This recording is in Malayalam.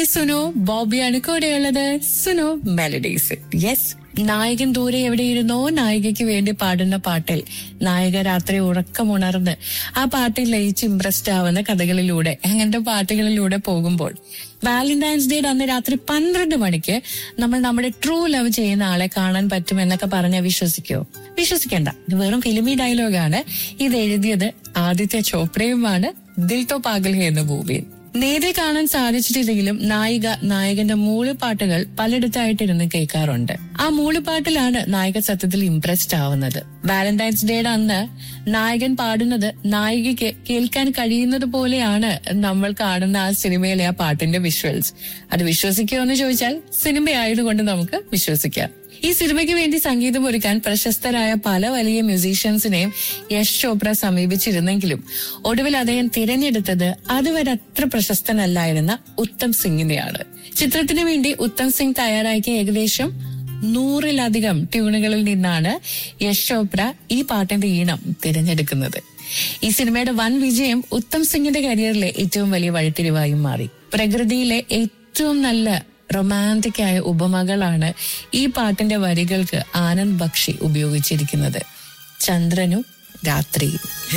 സുനോ ബോബിയാണ് കൂടെയുള്ളത് സുനോ മെലഡീസ് യെസ് നായകൻ ദൂരെ എവിടെയിരുന്നോ നായികയ്ക്ക് വേണ്ടി പാടുന്ന പാട്ടിൽ നായിക രാത്രി ഉറക്കമുണർന്ന് ആ പാട്ടിൽ ലയിച്ച് ഇംപ്രസ്ഡ് ആവുന്ന കഥകളിലൂടെ അങ്ങനത്തെ പാട്ടുകളിലൂടെ പോകുമ്പോൾ വാലന്റൈൻസ് ഡേ അന്ന് രാത്രി പന്ത്രണ്ട് മണിക്ക് നമ്മൾ നമ്മുടെ ട്രൂ ലവ് ചെയ്യുന്ന ആളെ കാണാൻ പറ്റും എന്നൊക്കെ പറഞ്ഞാൽ വിശ്വസിക്കോ വിശ്വസിക്കണ്ട ഇത് വെറും ഫിലിമി ഡയലോഗാണ് ഇത് എഴുതിയത് ആദിത്യ ചോപ്രയുമാണ് ദിൽ തോ പാഗൽ ഹേ എന്ന മൂവിയിൽ നേരെ കാണാൻ സാധിച്ചിട്ടില്ലെങ്കിലും നായിക നായകന്റെ മൂളിപ്പാട്ടുകൾ പലയിടത്തായിട്ടിരുന്ന് കേൾക്കാറുണ്ട് ആ മൂളിപ്പാട്ടിലാണ് നായിക സത്യത്തിൽ ഇംപ്രസ്ഡ് ആവുന്നത് വാലന്റൈൻസ് ഡേയുടെ അന്ന് നായകൻ പാടുന്നത് നായികയ്ക്ക് കേൾക്കാൻ കഴിയുന്നത് പോലെയാണ് നമ്മൾ കാണുന്ന ആ സിനിമയിലെ ആ പാട്ടിന്റെ വിഷ്വൽസ് അത് വിശ്വസിക്കുമോ എന്ന് ചോദിച്ചാൽ സിനിമയായതുകൊണ്ട് നമുക്ക് വിശ്വസിക്കാം ഈ സിനിമയ്ക്ക് വേണ്ടി സംഗീതം ഒരുക്കാൻ പ്രശസ്തരായ പല വലിയ മ്യൂസീഷ്യൻസിനെയും യശ് ചോപ്ര സമീപിച്ചിരുന്നെങ്കിലും ഒടുവിൽ അദ്ദേഹം തിരഞ്ഞെടുത്തത് അതുവരെ അത്ര പ്രശസ്തനല്ലായിരുന്ന ഉത്തം സിംഗിനെയാണ് ചിത്രത്തിന് വേണ്ടി ഉത്തം സിംഗ് തയ്യാറാക്കിയ ഏകദേശം നൂറിലധികം ട്യൂണുകളിൽ നിന്നാണ് യശ് ചോപ്ര ഈ പാട്ടിന്റെ ഈണം തിരഞ്ഞെടുക്കുന്നത് ഈ സിനിമയുടെ വൻ വിജയം ഉത്തം സിംഗിന്റെ കരിയറിലെ ഏറ്റവും വലിയ വഴിത്തിരിവായും മാറി പ്രകൃതിയിലെ ഏറ്റവും നല്ല റൊമാൻറ്റിക് ആയ ഉപമകളാണ് ഈ പാട്ടിന്റെ വരികൾക്ക് ആനന്ദ് ബക്ഷി ഉപയോഗിച്ചിരിക്കുന്നത് ചന്ദ്രനും രാത്രിയും